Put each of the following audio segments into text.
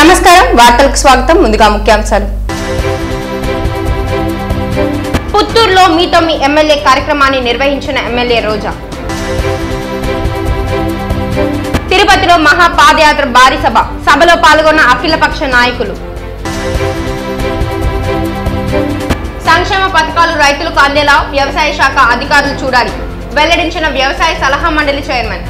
నమస్కారం వార్తలకు స్వాగతం ముందుగా ముఖ్యాంశాలు పుత్తూరులో మీతో మీ ఎమ్మెల్యే కార్యక్రమాన్ని నిర్వహించిన ఎమ్మెల్యే రోజా తిరుపతిలో మహా పాదయాత్ర భారీ సభ సభలో పాల్గొన్న అఖిలపక్ష నాయకులు సంక్షేమ పథకాలు రైతులకు అందేలా వ్యవసాయ శాఖ అధికారులు చూడాలి వెల్లడించిన వ్యవసాయ సలహా మండలి చైర్మన్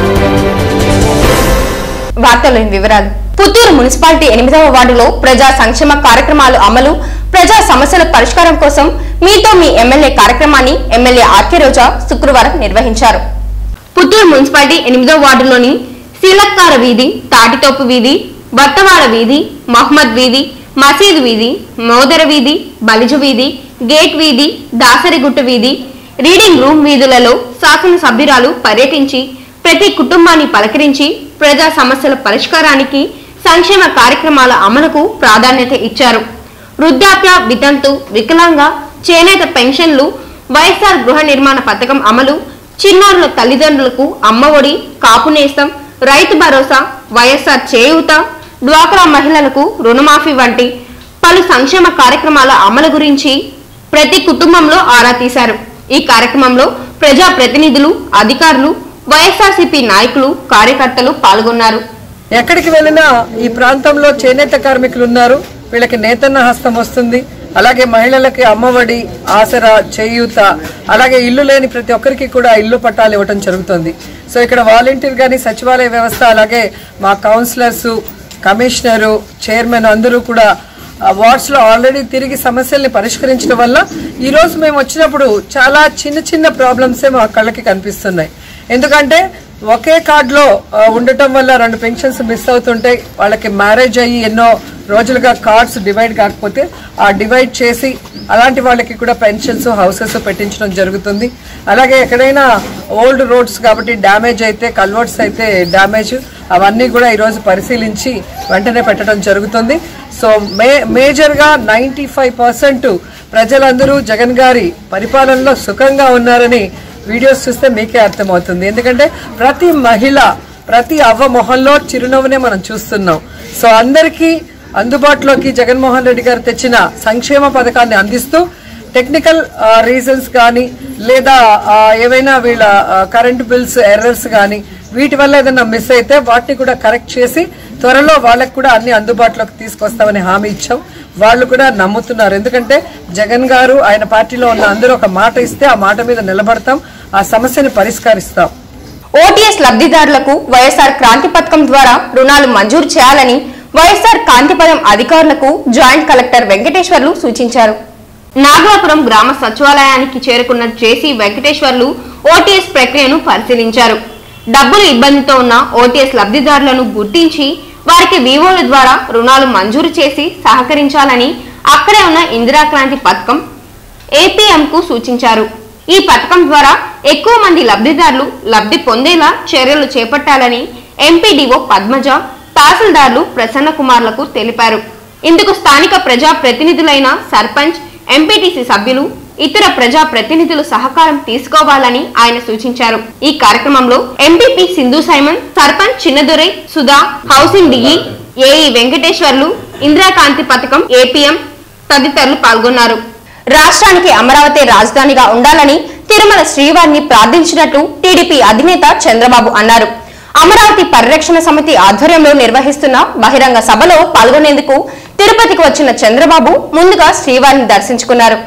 వార్తల్లోని వివరాలు పుత్తూరు మున్సిపాలిటీ ఎనిమిదవ వార్డులో ప్రజా సంక్షేమ కార్యక్రమాలు అమలు ప్రజా సమస్యల పరిష్కారం కోసం మీతో మీ ఎమ్మెల్యే కార్యక్రమాన్ని ఎమ్మెల్యే ఆర్కే రోజా శుక్రవారం నిర్వహించారు పుత్తూరు మున్సిపాలిటీ ఎనిమిదవ వార్డులోని శీలక్కార వీధి తాటితోపు వీధి బత్తవాడ వీధి మహమ్మద్ వీధి మసీద్ వీధి మోదర వీధి బలిజు వీధి గేట్ వీధి దాసరిగుట్ట వీధి రీడింగ్ రూమ్ వీధులలో శాసనసభ్యురాలు పర్యటించి ప్రతి కుటుంబాన్ని పలకరించి ప్రజా సమస్యల పరిష్కారానికి సంక్షేమ కార్యక్రమాల అమలుకు ప్రాధాన్యత ఇచ్చారు వృద్ధాప్య వితంతు వికలాంగ చేనేత పెన్షన్లు వైఎస్ఆర్ గృహ నిర్మాణ పథకం అమలు చిన్నారుల తల్లిదండ్రులకు అమ్మఒడి కాపు నేస్తం రైతు భరోసా వైఎస్ఆర్ చేయూత డ్వాక్రా మహిళలకు రుణమాఫీ వంటి పలు సంక్షేమ కార్యక్రమాల అమలు గురించి ప్రతి కుటుంబంలో ఆరా తీశారు ఈ కార్యక్రమంలో ప్రజా ప్రతినిధులు అధికారులు వైఎస్ఆర్సీపీ నాయకులు కార్యకర్తలు పాల్గొన్నారు ఎక్కడికి వెళ్ళినా ఈ ప్రాంతంలో చేనేత కార్మికులు ఉన్నారు వీళ్ళకి నేతన్న హస్తం వస్తుంది అలాగే మహిళలకి అమ్మఒడి ఆసరా చేయూత అలాగే ఇల్లు లేని ప్రతి ఒక్కరికి కూడా ఇల్లు పట్టాలు ఇవ్వటం జరుగుతుంది సో ఇక్కడ వాలంటీర్ కానీ సచివాలయ వ్యవస్థ అలాగే మా కౌన్సిలర్స్ కమిషనరు చైర్మన్ అందరూ కూడా ఆ వార్డ్స్ లో ఆల్రెడీ తిరిగి సమస్యల్ని పరిష్కరించడం వల్ల ఈ రోజు మేము వచ్చినప్పుడు చాలా చిన్న చిన్న ప్రాబ్లమ్సే మా కళ్ళకి కనిపిస్తున్నాయి ఎందుకంటే ఒకే కార్డులో ఆ, ఉండటం వల్ల రెండు పెన్షన్స్ మిస్ అవుతుంటాయి వాళ్ళకి మ్యారేజ్ అయ్యి ఎన్నో రోజులుగా కార్డ్స్ డివైడ్ కాకపోతే ఆ డివైడ్ చేసి అలాంటి వాళ్ళకి కూడా పెన్షన్స్ హౌసెస్ పెట్టించడం జరుగుతుంది అలాగే ఎక్కడైనా ఓల్డ్ రోడ్స్ కాబట్టి డ్యామేజ్ అయితే కల్వర్ట్స్ అయితే డ్యామేజ్ అవన్నీ కూడా ఈరోజు పరిశీలించి వెంటనే పెట్టడం జరుగుతుంది సో మే మేజర్గా నైంటీ ఫైవ్ పర్సెంట్ ప్రజలందరూ జగన్ గారి పరిపాలనలో సుఖంగా ఉన్నారని వీడియోస్ చూస్తే మీకే అర్థమవుతుంది ఎందుకంటే ప్రతి మహిళ ప్రతి అవ్వ మొహంలో చిరునవ్వునే మనం చూస్తున్నాం సో అందరికీ అందుబాటులోకి జగన్మోహన్ రెడ్డి గారు తెచ్చిన సంక్షేమ పథకాన్ని అందిస్తూ టెక్నికల్ రీజన్స్ కానీ లేదా ఆ, ఏవైనా వీళ్ళ కరెంట్ బిల్స్ ఎర్రర్స్ కానీ వీటి వల్ల ఏదైనా మిస్ అయితే వాటిని కూడా కరెక్ట్ చేసి త్వరలో వాళ్ళకి కూడా అన్ని అందుబాటులోకి తీసుకొస్తామని హామీ ఇచ్చాం వాళ్ళు కూడా నమ్ముతున్నారు ఎందుకంటే జగన్ గారు ఆయన పార్టీలో ఉన్న అందరూ ఒక మాట ఇస్తే ఆ మాట మీద నిలబడతాం ఆ సమస్యని పరిష్కరిస్తాం ఓటీఎస్ లబ్ధిదారులకు వైఎస్ఆర్ క్రాంతి పథకం ద్వారా రుణాలు మంజూరు చేయాలని వైఎస్ఆర్ కాంతిపదం అధికారులకు జాయింట్ కలెక్టర్ వెంకటేశ్వర్లు సూచించారు నాగలాపురం గ్రామ సచివాలయానికి చేరుకున్న జేసీ వెంకటేశ్వర్లు ఓటీఎస్ ప్రక్రియను పరిశీలించారు డబ్బులు ఇబ్బందితో ఉన్న ఓటీఎస్ లబ్ధిదారులను గుర్తించి వారికి వివోల ద్వారా రుణాలు మంజూరు చేసి సహకరించాలని అక్కడే ఉన్న ఇందిరాక్రాంతి పథకం ఏపీఎం కు సూచించారు ఈ పథకం ద్వారా ఎక్కువ మంది లబ్ధిదారులు లబ్ధి పొందేలా చర్యలు చేపట్టాలని ఎంపీడీఓ పద్మజ తహసీల్దార్లు ప్రసన్న కుమార్లకు తెలిపారు ఇందుకు స్థానిక ప్రజా ప్రతినిధులైన సర్పంచ్ ఎంపీటీసీ సభ్యులు ఇతర ప్రజా ప్రతినిధులు సహకారం తీసుకోవాలని ఆయన సూచించారు ఈ కార్యక్రమంలో MPP Sindhu Simon sarpanch Chinnadurai Sudha housing DE AE Venkateswarlu Indirakanthi పథకం ఏపీఎం తదితరులు పాల్గొన్నారు రాష్ట్రానికి అమరావతి రాజధానిగా ఉండాలని తిరుమల శ్రీవారిని ప్రార్థించినట్లు టీడీపీ అధినేత చంద్రబాబు అన్నారు అమరావతి పరిరక్షణ సమితి ఆధ్వర్యంలో నిర్వహిస్తున్న బహిరంగ సభలో పాల్గొనేందుకు తిరుపతికి వచ్చిన చంద్రబాబు ముందుగా శ్రీవారిని దర్శించుకున్నారు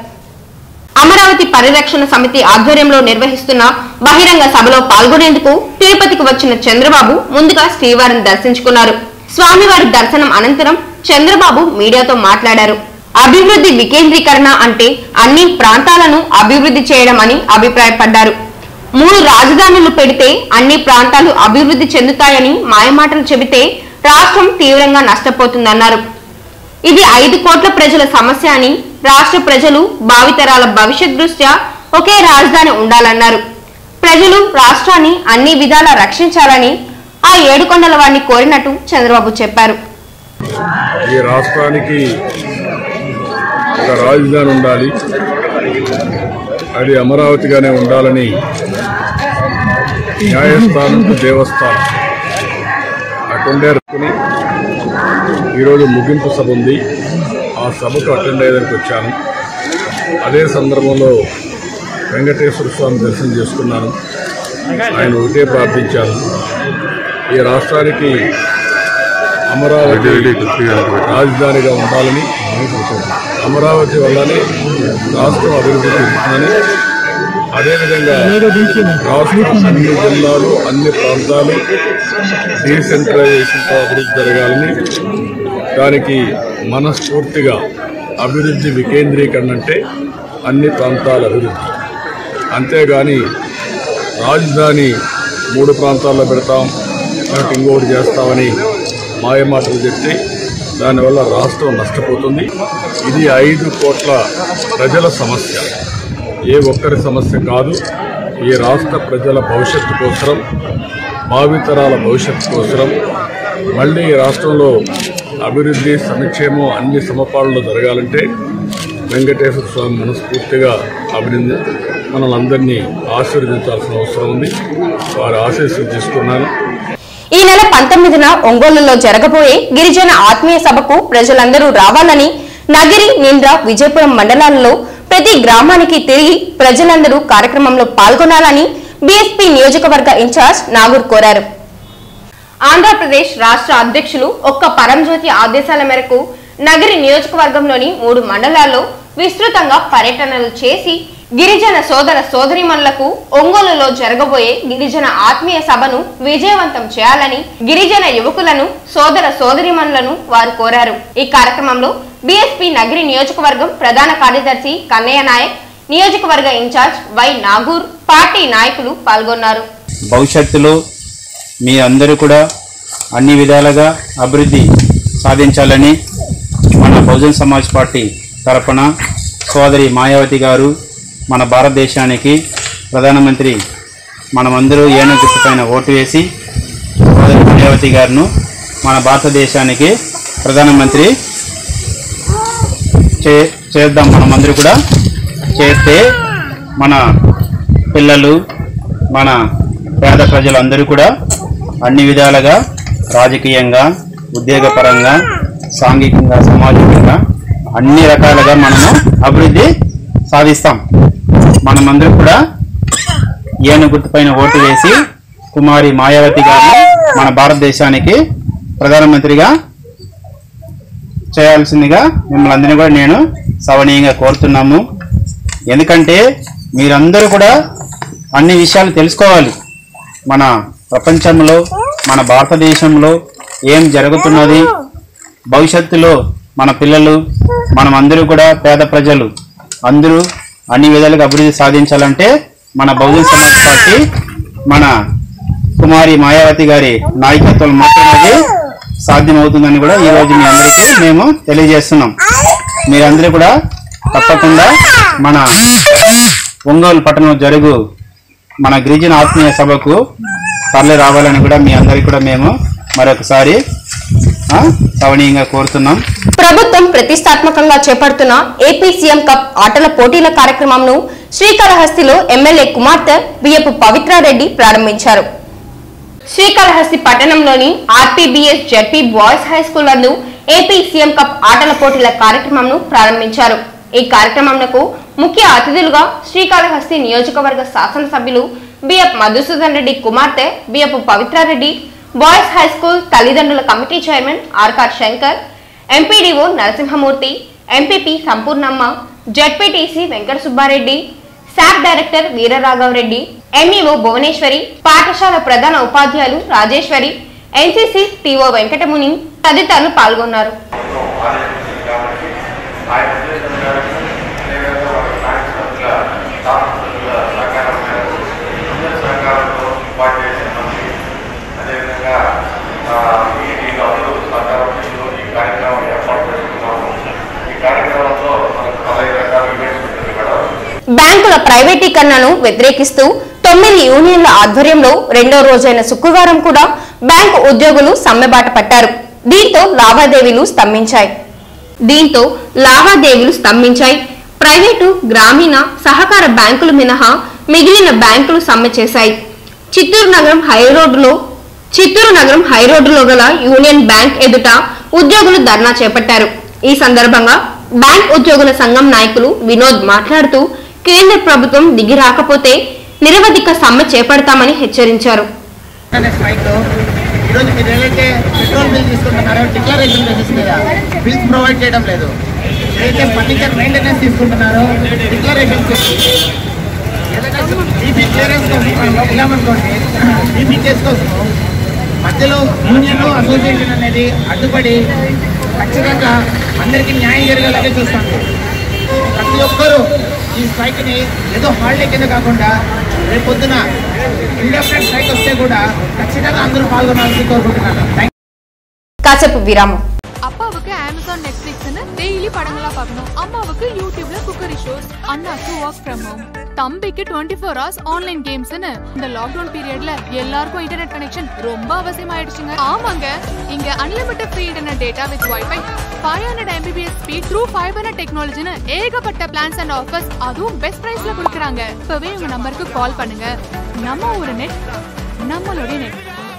అమరావతి పరిరక్షణ సమితి ఆధ్వర్యంలో నిర్వహిస్తున్న బహిరంగ సభలో పాల్గొనేందుకు తిరుపతికి వచ్చిన చంద్రబాబు ముందుగా శ్రీవారిని దర్శించుకున్నారు స్వామివారి దర్శనం అనంతరం చంద్రబాబు మీడియాతో మాట్లాడారు అభివృద్ధి వికేంద్రీకరణ అంటే అన్ని ప్రాంతాలను అభివృద్ధి చేయడం అని అభిప్రాయపడ్డారు మూడు రాజధానులు పెడితే అన్ని ప్రాంతాలు అభివృద్ధి చెందుతాయని మాయమాటలు చెబితే రాష్ట్రం తీవ్రంగా నష్టపోతుందన్నారు ఇది ఐదు కోట్ల ప్రజల సమస్య అని రాష్ట్ర ప్రజలు భావితరాల భవిష్యత్ దృష్ట్యా ఒకే రాజధాని ఉండాలన్నారు ప్రజలు రాష్ట్రాన్ని అన్ని విధాలా రక్షించాలని ఆ ఏడుకొండల వారిని కోరినట్టు చంద్రబాబు చెప్పారు ఈ రాష్ట్రానికి ఒక రాజధాని ఉండాలి అది అమరావతిగానే ఉండాలని న్యాయస్థానం దేవస్థానం ఆ కొండేరుకుని ఈరోజు ముగింపు సభ ఉంది ఆ సభకు అటెండ్ అయ్యేదానికి వచ్చాను అదే సందర్భంలో వెంకటేశ్వర స్వామి దర్శనం చేసుకున్నాను ఆయన ఒకటే ప్రార్థించాను ఈ రాష్ట్రానికి అమరావతి రాజధానిగా ఉండాలని అమరావతి వల్లనే రాష్ట్రం అభివృద్ధి చెందుతుందని అదేవిధంగా రాష్ట్రం అన్ని జిల్లాలు అన్ని ప్రాంతాలు డీసెంట్రలైజేషన్తో అభివృద్ధి జరగాలని దానికి మనస్ఫూర్తిగా అభివృద్ధి వికేంద్రీకరణ అంటే అన్ని ప్రాంతాల అభివృద్ధి అంతేగాని రాజధాని మూడు ప్రాంతాల్లో పెడతాం లేకపోతే ఇంకోటి చేస్తామని మాయమాటలు చెప్తే దానివల్ల రాష్ట్రం నష్టపోతుంది ఇది ఐదు కోట్ల ప్రజల సమస్య ఏ ఒక్కరి సమస్య కాదు ఈ రాష్ట్ర ప్రజల భవిష్యత్తు కోసం భావితరాల భవిష్యత్తు కోసం మళ్ళీ ఈ రాష్ట్రంలో అభివృద్ధి సంక్షేమం అన్ని సమపాలలో జరగాలంటే వెంకటేశ్వర స్వామి మనస్ఫూర్తిగా అభినంది మనల్ని అందరినీ ఆశీర్వదించాల్సిన అవసరం ఉంది వారి ఆశీస్సులు తీసుకున్నాను ఈ నెల పంతొమ్మిదిన ఒంగోలులో జరగబోయే గిరిజన ఆత్మీయ సభకు ప్రజలందరూ రావాలని నగిరి నింద్ర విజయపురం మండలాలలో ప్రతి గ్రామానికి తిరిగి ప్రజలందరూ కార్యక్రమంలో పాల్గొనాలని బీఎస్పీ నియోజకవర్గ ఇన్ఛార్జ్ నాగూర్ కోరారు ఆంధ్రప్రదేశ్ రాష్ట్ర అధ్యక్షులు ఒక్క పరంజ్యోతి ఆదేశాల మేరకు నగరి నియోజకవర్గంలోని మూడు మండలాల్లో విస్తృతంగా పర్యటనలు చేసి గిరిజన సోదర సోదరిమణులకు ఒంగోలులో జరగబోయే గిరిజన ఆత్మీయ సభను విజయవంతం చేయాలని గిరిజన యువకులను సోదర సోదరిమణులను వారు కోరారు ఈ కార్యక్రమంలో బీఎస్పీ నగరి నియోజకవర్గం ప్రధాన కార్యదర్శి కన్నయ్య నాయక్ నియోజకవర్గ ఇన్ఛార్జ్ వై నాగూర్ పార్టీ నాయకులు పాల్గొన్నారు భవిష్యత్తులో మీ అందరూ కూడా అన్ని విధాలుగా అభివృద్ధి సాధించాలని మన బహుజన్ సమాజ్ పార్టీ తరపున సోదరి మాయావతి గారు మన భారతదేశానికి ప్రధానమంత్రి మనమందరూ ఏను గుర్తు పైన ఓటు వేసి సోదరి మాయావతి గారును మన భారతదేశానికి ప్రధానమంత్రి చే చేద్దాం మనమందరూ కూడా చేస్తే మన పిల్లలు మన పేద ప్రజలందరూ కూడా అన్ని విధాలుగా రాజకీయంగా ఉద్యోగపరంగా సాంఘికంగా సామాజికంగా అన్ని రకాలుగా మనము అభివృద్ధి సాధిస్తాం మనమందరం కూడా ఏను గుర్తుపైన ఓటు వేసి కుమారి మాయావతి గారిని మన భారతదేశానికి ప్రధానమంత్రిగా చేయాల్సిందిగా మిమ్మల్ని అందరినీ కూడా నేను సవనీయంగా కోరుతున్నాము ఎందుకంటే మీరందరూ కూడా అన్ని విషయాలు తెలుసుకోవాలి మన ప్రపంచంలో మన భారతదేశంలో ఏం జరుగుతున్నది భవిష్యత్తులో మన పిల్లలు మనం అందరూ కూడా పేద ప్రజలు అందరూ అన్ని విధాలుగా అభివృద్ధి సాధించాలంటే మన బహుజన్ సమాజ్ పార్టీ మన కుమారి మాయావతి గారి నాయకత్వం మాత్రమే సాధ్యమవుతుందని కూడా ఈ రోజు మీ అందరికీ మేము తెలియజేస్తున్నాం మీరందరూ కూడా తప్పకుండా మన ఒంగోలు పట్టణంలో జరుగు మన గిరిజన ఆత్మీయ సభకు తరలి రావాలని కూడా మీ అందరికీ కూడా మేము మరొకసారి ఆ, సవనీయంగా కోరుతున్నాం ప్రభుత్వం ప్రతిష్టాత్మకంగా చేపడుతున్న ఏపీ సీఎం కప్ ఆటల పోటీల కార్యక్రమంను శ్రీకాళహస్తిలో ఎమ్మెల్యే కుమార్తె బియ్యపు పవిత్రారెడ్డి ప్రారంభించారు శ్రీకాళహస్తి పట్టణంలోని RPBS ZP boys high school నందు ఏపీ సీఎం కప్ ఆటల పోటీల కార్యక్రమంను ప్రారంభించారు ఈ కార్యక్రమంకు ముఖ్య అతిథులుగా శ్రీకాళహస్తి నియోజకవర్గ శాసనసభ్యులు బిఎఫ్ మధుసూదన్ రెడ్డి కుమార్తె BF Pavithra Reddy boys high school తల్లిదండ్రుల committee chairman Arcot Shankar MPDO Narasimha Murthy MPP Sampoornamma ZPTC Venkata Subba Reddy SAAP director Veeraraghava Reddy MEO Bhuvaneswari పాఠశాల ప్రధాన ఉపాధ్యాయులు రాజేశ్వరి ఎన్సీసీ టీఓ వెంకటముని తదితరులు పాల్గొన్నారు అదేవిధంగా ఈ అందరూ సహకారం ఈ కార్యక్రమం ఏర్పాటు చేసుకున్నాము ఈ కార్యక్రమంలో మనకు పదహైదు రకాల ఈవెంట్స్ ఉంటుంది మేడం బ్యాంకుల ప్రైవేటీకరణను వ్యతిరేకిస్తూ తొమ్మిది యూనియన్ల ఆధ్వర్యంలో రెండో రోజైన శుక్రవారం కూడా బ్యాంకు ఉద్యోగులు సమ్మెబాట పట్టారు దీంతో లావాదేవీలు స్తంభించాయి దీంతో లావాదేవీలు స్తంభించాయి ప్రైవేటు గ్రామీణ సహకార బ్యాంకులు మినహా మిగిలిన బ్యాంకులు సమ్మె చేశాయి చిత్తూరు నగరం హైరోడ్డులో చిత్తూరు నగరం హైరోడ్డులో గల యూనియన్ బ్యాంక్ ఎదుట ఉద్యోగులు ధర్నా చేపట్టారు ఈ సందర్భంగా బ్యాంక్ ఉద్యోగుల సంఘం నాయకులు వినోద్ మాట్లాడుతూ కేంద్ర ప్రభుత్వం దిగి రాకపోతే నిరవధిక సమ్మె చేపడతామని హెచ్చరించారు అనే స్ట్రైక్ ఈరోజు మీరు ఏదైతే పెట్రోల్ బిల్ తీసుకుంటున్నారో డిక్లరేషన్ బేసిస్ మీద బిల్స్ ప్రొవైడ్ చేయడం లేదు ఏదైతే ఫర్నిచర్ మెయింటెనెన్స్ తీసుకుంటున్నారో డిక్లరేషన్ ఏదైనా బీపీ క్లియరెన్స్ కోసం మనం వెళ్ళామనుకోండి బీపీ కేసు కోసం మధ్యలో యూనియన్ అసోసియేషన్ అనేది అడ్డుపడి ఖచ్చితంగా అందరికీ న్యాయం జరిగేలాగే చూస్తాను ప్రతి ఒక్కరూ ఈ స్ట్రైక్ని ఏదో హాలిడే కింద కాకుండా రేపు పొద్దున ఇండెఫినెట్ స్ట్రైక్ వస్తే కూడా ఖచ్చితంగా అందరూ పాల్గొనాలని கோருకుంటున్నాను Thank కాసేపు విరామం அப்பாவுக்கு அமேசான் நெட்ஃபிளிக்ஸ்னு டெய்லி படங்களா பார்க்கணும் அம்மாவுக்கு யூடியூப்ல குக்கரி ஷோஸ் அண்ணாக்கு ஒர்க் ஃப்ரம் ஹோம் தம்பிக்கு டுவெண்ட்டி ஃபோர் ஹவர்ஸ் ஆன்லைன் கேம்ஸ்னு இந்த லாக்டவுன் பீரியட்ல எல்லாருக்கும் இன்டர்நெட் கனெக்ஷன் ரொம்ப அவசியமாயிடுச்சுங்க ஆமாங்க இங்க unlimited free internet data with wifi five hundred Mbps speed through five hundred டெக்னாலஜின்னு ஏகப்பட்ட பிளான்ஸ் அண்ட் ஆஃபர்ஸ் அதுவும் பெஸ்ட் பிரைஸ்ல கொடுக்குறாங்க இப்பவே உங்க நம்பருக்கு கால் பண்ணுங்க நம்ம ஒரு நெட் நம்மளுடைய நெட்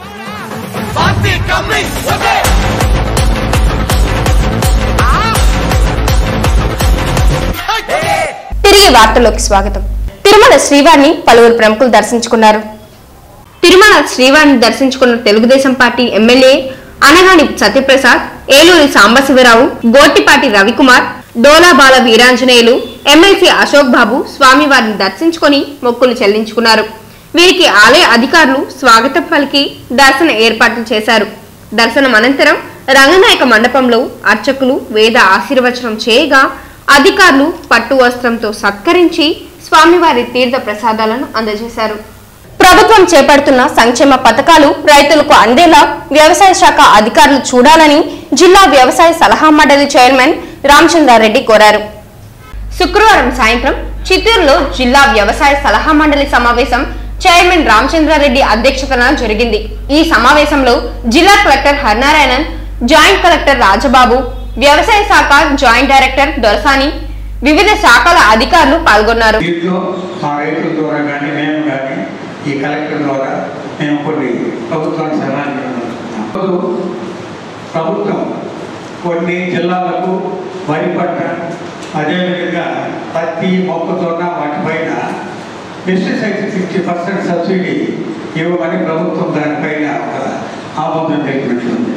తిరిగి వార్తల్లోకి స్వాగతం తిరుమల శ్రీవారిని పలువురు ప్రముఖులు దర్శించుకున్నారు తిరుమల శ్రీవారిని దర్శించుకున్న Telugu Desam party MLA Anagani Satyaprasad Eluri Sambasivarao Gottipati Ravikumar Dola Bala Veeranjaneyulu MLC Ashok Babu స్వామివారిని దర్శించుకొని మొక్కులు చెల్లించుకున్నారు వీరికి ఆలయ అధికారులు స్వాగతం పలికి దర్శన ఏర్పాట్లు చేశారు దర్శనం అనంతరం రంగనాయక మండపంలో అర్చకులు వేద ఆశీర్వచనం చేయగా అధికారులు పట్టు వస్త్రంతో సత్కరించి స్వామివారి తీర్థ ప్రసాదాలను అందజేశారు ప్రభుత్వం చేపడుతున్న సంక్షేమ పథకాలు రైతులకు అందేలా వ్యవసాయ శాఖ అధికారులు చూడాలని జిల్లా వ్యవసాయ సలహా మండలి చైర్మన్ రామచంద్రారెడ్డి కోరారు శుక్రవారం సాయంత్రం చిత్తూరులో జిల్లా వ్యవసాయ సలహా మండలి సమావేశం చైర్మన్ రామచంద్రారెడ్డి అధ్యక్షతన జరిగింది ఈ సమావేశంలో జిల్లా collector Harinarayanan joint collector Rajababu వ్యవసాయ శాఖ జాయింట్ డైరెక్టర్ దొరసాని వివిధ శాఖల అధికారులు పాల్గొన్నారు దీంట్లో మా రైతుల ద్వారా కానీ మేము కానీ ఈ కలెక్టర్ ద్వారా మేము కొన్ని ప్రభుత్వానికి సలహాలు ఇవ్వగలుగుతున్నాం ప్రభుత్వం కొన్ని జిల్లాలకు వరి పంట అదేవిధంగా పత్తి మొక్కజొన్న వాటిపైన పెస్టిసైడ్స్ ఫిఫ్టీ పర్సెంట్ సబ్సిడీ ఇవ్వమని ప్రభుత్వం దానిపైన ఒక ఆమోదం తెలిపినట్లుంది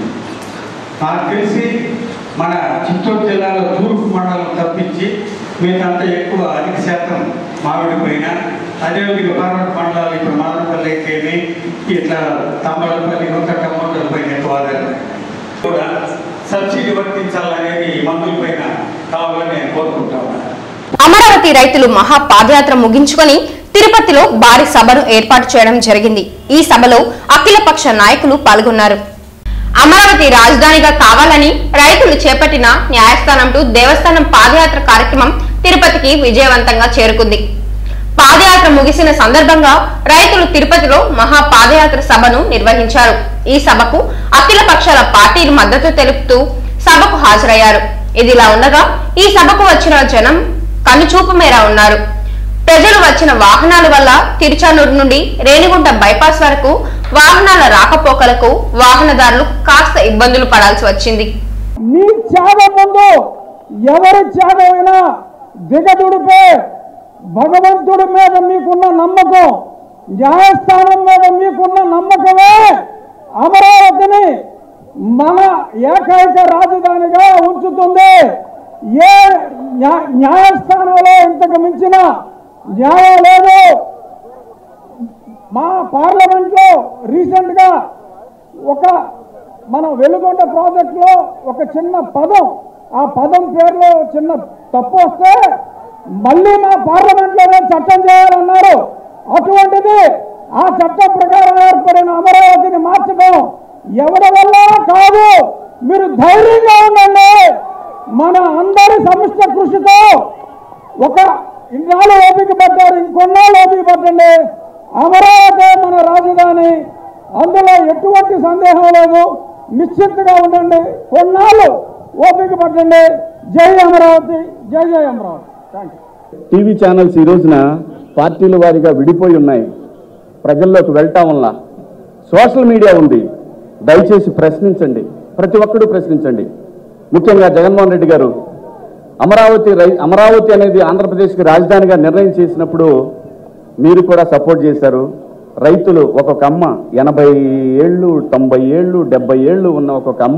నాకు తెలిసి మన చిత్తూరు జిల్లాలో తూర్పు మండలం తప్పించి మిగతా ఎక్కువ అధిక శాతం మామిడి పైన అదేవిధంగా పర్వత మండలాలు ఇప్పుడు మాదనపల్లి అయితేనే ఇట్లా తమ్మలపల్లి కొత్త టమోటాల పైన ఎక్కువ ఆధారం కూడా సబ్సిడీ వర్తించాలనేది ఈ మందుల పైన కావాలని నేను కోరుకుంటా ఉన్నాను అమరావతి రైతులు మహా పాదయాత్ర ముగించుకొని తిరుపతిలో భారీ సభను ఏర్పాటు చేయడం జరిగింది ఈ సభలో అఖిలపక్ష నాయకులు పాల్గొన్నారు అమరావతి రాజధానిగా కావాలని రైతులు చేపట్టిన న్యాయస్థానం టు దేవస్థానం పాదయాత్ర కార్యక్రమం తిరుపతికి విజయవంతంగా చేరుకుంది పాదయాత్ర ముగిసిన సందర్భంగా రైతులు తిరుపతిలో మహా పాదయాత్ర సభను నిర్వహించారు ఈ సభకు అఖిల పక్షాల పార్టీలు మద్దతు తెలుపుతూ సభకు హాజరయ్యారు ఇదిలా ఉండగా ఈ సభకు వచ్చిన జనం కనుచూపు మేర ఉన్నారు ప్రజలు వచ్చిన వాహనాల వల్ల తిరుచానూరు నుండి రేణిగుంట బైపాస్ వరకు వాహనాల రాకపోకలకు వాహనదారులు కాస్త ఇబ్బందులు పడాల్సి వచ్చింది మీ త్యాగం ముందు ఎవరి త్యాగమైనా దిగదుడిపే భగవంతుడి మీద మీకున్న నమ్మకం న్యాయస్థానం మీద మీకున్న నమ్మకమే అమరావతిని మన ఏకైక రాజధానిగా ఉంచుతుంది ఏ న్యా- న్యాయస్థానంలో ఇంతకు మించిన న్యాయం లేదు మా పార్లమెంట్లో రీసెంట్గా ఒక మన వెలుగొండ ప్రాజెక్టులో ఒక చిన్న పదం ఆ పదం పేరులో చిన్న తప్పు వస్తే మళ్ళీ మా పార్లమెంట్లోనే చట్టం చేయాలన్నారు అటువంటిది ఆ చట్టం ప్రకారం ఏర్పడిన అమరావతిని మార్చడం ఎవరి వల్ల కాదు మీరు ధైర్యంగా ఉండండి మన అందరి సమిష్ట కృషితో ఒక ఇన్నాళ్ళు ఓపిక పడ్డారు ఇంకొన్నాళ్ళు ఓపిక పట్టండి అమరావతి మన రాజధాని అందులో ఎటువంటి సందేహం లేదు నిశ్చింతగా ఉండండి కొన్నాళ్ళు ఓపిక పట్టండి జై అమరావతి జై జై Amaravati thank you TV channels ఈ రోజున పార్టీల వారీగా విడిపోయి ఉన్నాయి ప్రజల్లోకి వెళ్ళటం వల్ల సోషల్ మీడియా ఉంది దయచేసి ప్రశ్నించండి ప్రతి ఒక్కరూ ప్రశ్నించండి ముఖ్యంగా జగన్మోహన్ రెడ్డి గారు అమరావతి రై అమరావతి అనేది ఆంధ్రప్రదేశ్కి రాజధానిగా నిర్ణయం చేసినప్పుడు మీరు కూడా సపోర్ట్ చేశారు రైతులు ఒక్కొక్క అమ్మ ఎనభై ఏళ్ళు తొంభై ఏళ్ళు డెబ్బై ఏళ్ళు ఉన్న ఒక్కొక్క అమ్మ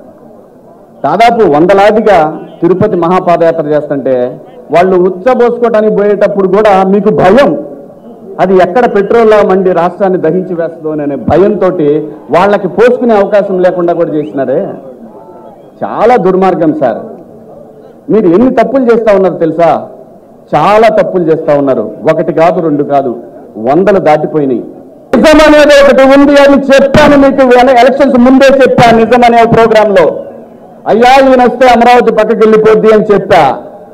దాదాపు వందలాదిగా తిరుపతి మహాపాదయాత్ర చేస్తుంటే వాళ్ళు ఉచ్చబోసుకోవటానికి పోయేటప్పుడు కూడా మీకు భయం అది ఎక్కడ పెట్రోల్లా మండి రాష్ట్రాన్ని దహించి వేస్తుందో అనే భయంతో వాళ్ళకి పోసుకునే అవకాశం లేకుండా కూడా చేసినారే చాలా దుర్మార్గం సార్ మీరు ఎన్ని తప్పులు చేస్తా ఉన్నారు తెలుసా చాలా తప్పులు చేస్తా ఉన్నారు ఒకటి కాదు రెండు కాదు వందలు దాటిపోయినాయి నిజం అనేది ఒకటి ఉంది అని చెప్పాను మీకు ఎల- ఎలక్షన్స్ ముందే చెప్పాను నిజం అనే ప్రోగ్రామ్ లో అయ్యా ఈయన వస్తే అమరావతి పక్కకి వెళ్ళిపోద్ది అని చెప్పా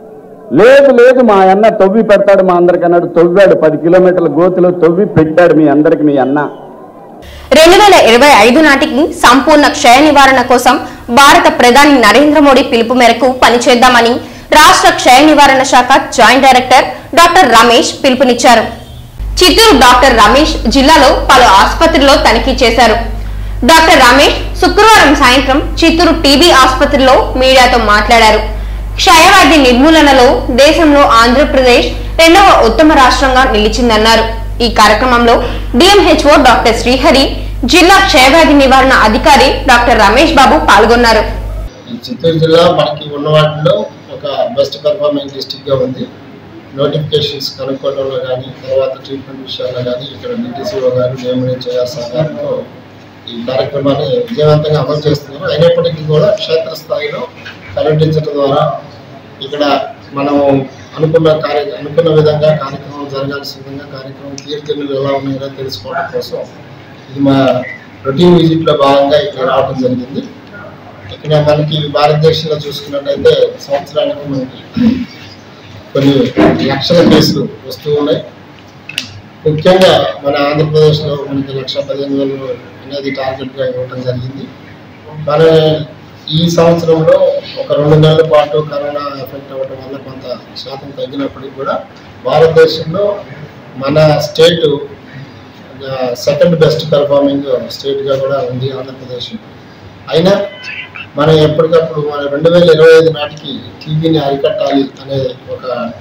లేదు లేదు మా అన్న తవ్వి పెడతాడు మా అందరికి అన్నాడు తవ్వాడు పది కిలోమీటర్ల గోతిలో తవ్వి పెట్టాడు మీ అందరికి మీ అన్న రెండు వేల ఇరవై ఐదు నాటికి సంపూర్ణ క్షయ నివారణ కోసం భారత ప్రధాని నరేంద్ర మోడీ పిలుపు మేరకు పనిచేద్దామని రాష్ట్ర క్షయ నివారణ శాఖ జాయింట్ డైరెక్టర్ డాక్టర్ రమేష్ పిలుపునిచ్చారు చిత్తూరు డాక్టర్ రమేష్ జిల్లాలో పలు ఆసుపత్రుల్లో తనిఖీ చేశారు డాక్టర్ రమేష్ శుక్రవారం సాయంత్రం చిత్తూరు టీబీ ఆసుపత్రిలో మీడియాతో మాట్లాడారు క్షయవ్యాధి నిర్మూలనలో దేశంలో ఆంధ్రప్రదేశ్ రెండవ ఉత్తమ రాష్ట్రంగా నిలిచిందన్నారు ఈ కార్యక్రమంలో డిఎంహెచ్ఓ డాక్టర్ శ్రీహరి జిల్లా క్షయవ్యాధి నివారణ అధికారి డాక్టర్ రమేష్ బాబు పాల్గొన్నారు ఈ చిత్తూరు జిల్లా మనకి ఉన్న వాటిలో ఒక బెస్ట్ పెర్ఫార్మింగ్ డిస్టిక్ గా ఉంది నోటిఫికేషన్స్ కనుక్కోవడంలో కానీ తర్వాత ట్రీట్మెంట్ విషయాల్లో కానీ ఇక్కడ డిటిసిఓ గారు నియమనం చేయాల్సిన సహకారంతో ఈ కార్యక్రమాన్ని విజయవంతంగా అమలు చేస్తున్నారు అయినప్పటికీ కూడా క్షేత్రస్థాయిలో పర్యటించడం ద్వారా ఇక్కడ మనం అనుకున్న కార్య అనుకున్న విధంగా కార్యక్రమం జరగాల్సిన విధంగా కార్యక్రమం తీరుతెన్నులు ఎలా ఉన్నాయో తెలుసుకోవడం కోసం ఇది మా రొటీన్ విజిట్లో భాగంగా ఇక్కడ రావడం జరిగింది ఇక్కడ మనకి భారతదేశంలో చూసుకున్నట్టయితే సంవత్సరానికి మనకి కొన్ని లక్షల కేసులు వస్తూ ఉన్నాయి ముఖ్యంగా మన ఆంధ్రప్రదేశ్లో మనకి లక్ష పదిహేను వేలు అనేది టార్గెట్గా ఇవ్వడం జరిగింది మన ఈ సంవత్సరంలో ఒక రెండు నెలల పాటు కరోనా ఎఫెక్ట్ అవ్వడం వల్ల కొంత శాతం తగ్గినప్పటికీ కూడా భారతదేశంలో మన స్టేట్ సెకండ్ బెస్ట్ పెర్ఫార్మింగ్ స్టేట్గా కూడా ఉంది ఆంధ్రప్రదేశ్ అయినా మనం ఎప్పటికప్పుడు మన రెండు వేల ఇరవై ఐదు నాటికి టీబీని అరికట్టాలి అనే ఒక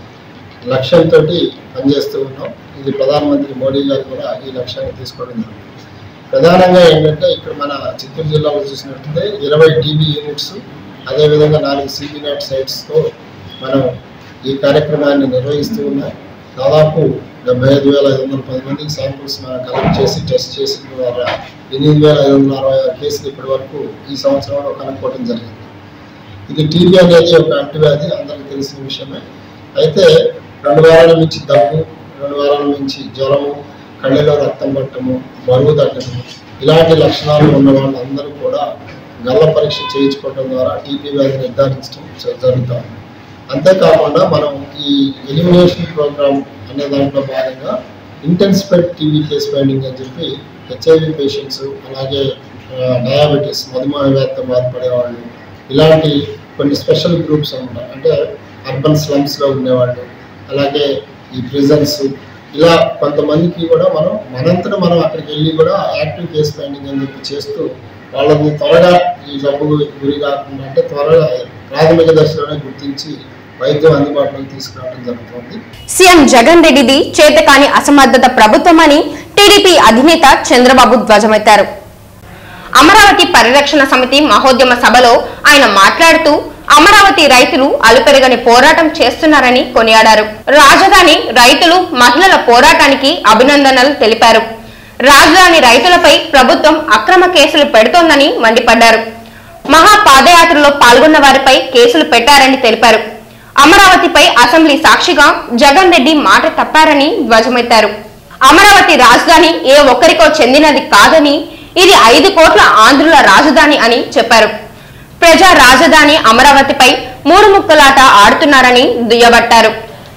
లక్ష్యంతో పనిచేస్తూ ఉన్నాం ఇది ప్రధానమంత్రి మోడీ గారు కూడా ఈ లక్ష్యాన్ని తీసుకోవడం జరిగింది ప్రధానంగా ఏంటంటే ఇక్కడ మన చిత్తూరు జిల్లాలో చూసినట్లయితే ఇరవై టీబీ యూనిట్స్ అదేవిధంగా నాలుగు సిబి నాట్ సైట్స్తో మనం ఈ కార్యక్రమాన్ని నిర్వహిస్తూ ఉన్నాం దాదాపు డెబ్బై ఐదు వేల ఐదు వందల పది మందికి శాంపుల్స్ మనం కలెక్ట్ చేసి టెస్ట్ చేసిన ద్వారా ఎనిమిది వేల ఐదు వందల అరవై ఆరు కేసులు ఇప్పటి వరకు ఈ సంవత్సరంలో కనుక్కోవడం జరిగింది ఇది టీబీ అనేది ఒక అంటువ్యాధి అందరికీ తెలిసిన విషయమే అయితే రెండు వారాల నుంచి దగ్గు రెండు వారాల నుంచి జ్వరము కళ్ళలో రక్తం పట్టము బరువు తగ్గడము ఇలాంటి లక్షణాలు ఉన్న వాళ్ళందరూ కూడా గల్ల పరీక్ష చేయించుకోవడం ద్వారా టీబీ వ్యాధి నిర్ధారించడం జ- జరుగుతుంది అంతేకాకుండా మనం ఈ ఎలిమినేషన్ ప్రోగ్రామ్ అనే దాంట్లో భాగంగా ఇంటెన్సిఫైడ్ టీబీ కేస్ ఫైండింగ్ అని చెప్పి హెచ్ఐవి పేషెంట్స్ అలాగే డయాబెటీస్ మధుమేహ వ్యాధితో బాధపడే వాళ్ళు ఇలాంటి కొన్ని స్పెషల్ గ్రూప్స్ అనమాట అంటే అర్బన్ స్లమ్స్లో ఉండేవాళ్ళు అలాగే ఈ ప్రిజన్స్ ఇలా కొంతమందికి కూడా మనం మనంతట మనం అక్కడికి వెళ్ళి కూడా యాక్టివ్ కేస్ ఫైండింగ్ అని చెప్పి చేస్తూ వాళ్ళని త్వరగా ఈ జబ్బుకు గురి కాకుండా అంటే త్వరగా ప్రాథమిక దశలోనే గుర్తించి వైద్యం అందుబాటులోకి తీసుకురావడం జరుగుతుంది సీఎం జగన్ రెడ్డిది చేతకాని అసమర్థత ప్రభుత్వమని టీడీపీ అధినేత చంద్రబాబు ధ్వజమెత్తారు అమరావతి పరిరక్షణ సమితి మహోద్యమ సభలో ఆయన మాట్లాడుతూ అమరావతి రైతులు అలుపెరగని పోరాటం చేస్తున్నారని కొనియాడారు రాజధాని రైతులు మహిళల పోరాటానికి అభినందనలు తెలిపారు రాజధాని రైతులపై ప్రభుత్వం అక్రమ కేసులు పెడుతోందని మండిపడ్డారు మహా పాదయాత్రలో పాల్గొన్న వారిపై కేసులు పెట్టారని తెలిపారు అమరావతిపై అసెంబ్లీ సాక్షిగా జగన్ రెడ్డి మాట తప్పారని ధ్వజమెత్తారు అమరావతి రాజధాని ఏ ఒక్కరికో చెందినది కాదని ఇది ఐదు కోట్ల ఆంధ్రుల రాజధాని అని చెప్పారు ప్రజా రాజధాని అమరావతిపై మూడు ముక్కలాట ఆడుతున్నారని దుయ్యబట్టారు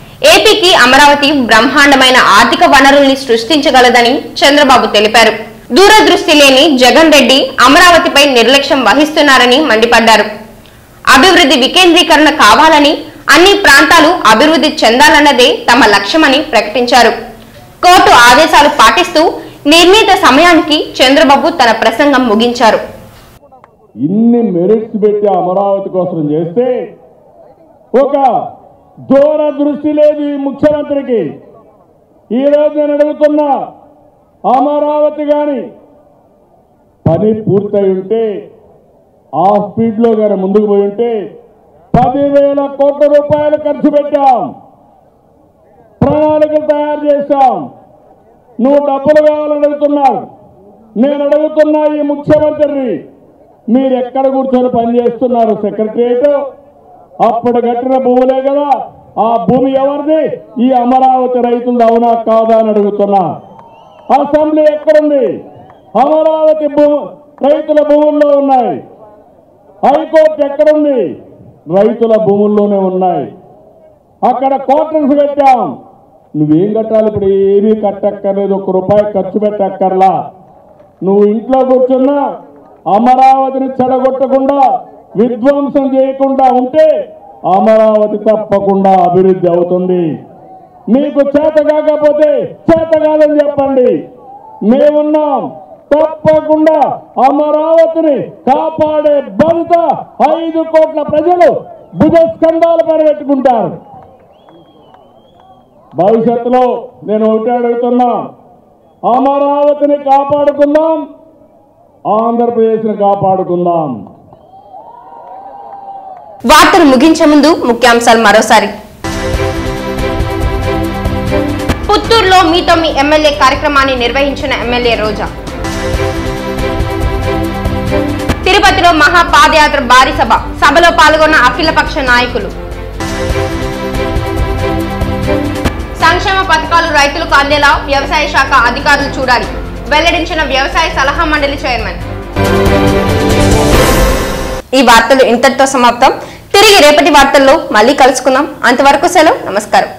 ఏపీకి అమరావతి బ్రహ్మాండమైన ఆర్థిక వనరుల్ని సృష్టించగలదని చంద్రబాబు తెలిపారు దూరదృష్టి లేని జగన్ రెడ్డి అమరావతిపై నిర్లక్ష్యం వహిస్తున్నారని మండిపడ్డారు అభివృద్ధి వికేంద్రీకరణ కావాలని అన్ని ప్రాంతాలు అభివృద్ధి చెందాలన్నదే తమ లక్ష్యమని ప్రకటించారు కోర్టు ఆదేశాలు పాటిస్తూ నిర్ణీత సమయానికి చంద్రబాబు తన ప్రసంగం ముగించారు ఇన్ని మెరిట్స్ పెట్టి అమరావతి కోసం చేస్తే ఒక దూరదృష్టి లేదు ఈ ముఖ్యమంత్రికి ఈరోజు నేను అడుగుతున్నా అమరావతి కానీ పని పూర్తయి ఉంటే ఆ స్పీడ్లో కానీ ముందుకు పోయి ఉంటే పదివేల కోట్ల రూపాయలు ఖర్చు పెట్టాం ప్రణాళికలు తయారు చేశాం నువ్వు డబ్బులు కావాలని అడుగుతున్నావు నేను అడుగుతున్నా ఈ ముఖ్యమంత్రిని మీరు ఎక్కడ కూర్చొని పనిచేస్తున్నారు సెక్రటరియట్ అప్పుడు కట్టిన భూములే కదా ఆ భూమి ఎవరిది ఈ అమరావతి రైతులు అవునా కాదా అని అడుగుతున్నా అసెంబ్లీ ఎక్కడుంది అమరావతి భూ రైతుల భూముల్లో ఉన్నాయి హైకోర్టు ఎక్కడుంది రైతుల భూముల్లోనే ఉన్నాయి అక్కడ క్వార్టర్స్ కట్టాం నువ్వేం కట్టాలి ఇప్పుడు ఏమీ కట్టక్కర్లేదు ఒక్క రూపాయి ఖర్చు పెట్టక్కర్లా నువ్వు ఇంట్లో కూర్చున్నా అమరావతిని చెడగొట్టకుండా విధ్వంసం చేయకుండా ఉంటే అమరావతి తప్పకుండా అభివృద్ధి అవుతుంది మీకు చేత కాకపోతే చేత కాదని చెప్పండి మేమున్నాం తప్పకుండా అమరావతిని కాపాడే బాధ్యత ఐదు కోట్ల ప్రజలు భుజస్కంధాలు పరిగెట్టుకుంటారు భవిష్యత్తులో నేను ఒకటి అడుగుతున్నా అమరావతిని కాపాడుకుందాం ఆంధ్రప్రదేశ్ని కాపాడుకుందాం వార్తలు ముగించే ముందు ముఖ్యాంశాలు మరోసారి పుత్తూరులో మీతో మీ ఎమ్మెల్యే కార్యక్రమాన్ని నిర్వహించిన ఎమ్మెల్యే రోజా తిరుపతిలో మహా పాదయాత్ర భారీ సభ సభలో పాల్గొన్న అఖిలపక్ష నాయకులు సంక్షేమ పథకాలు రైతులకు అందేలా వ్యవసాయ శాఖ అధికారులు చూడాలి వెల్లడించిన వ్యవసాయ సలహా మండలి చైర్మన్ ఈ వార్తలు ఇంతటితో సమాప్తం తిరిగి రేపటి వార్తల్లో మళ్ళీ కలుసుకుందాం అంతవరకు సెలవు నమస్కారం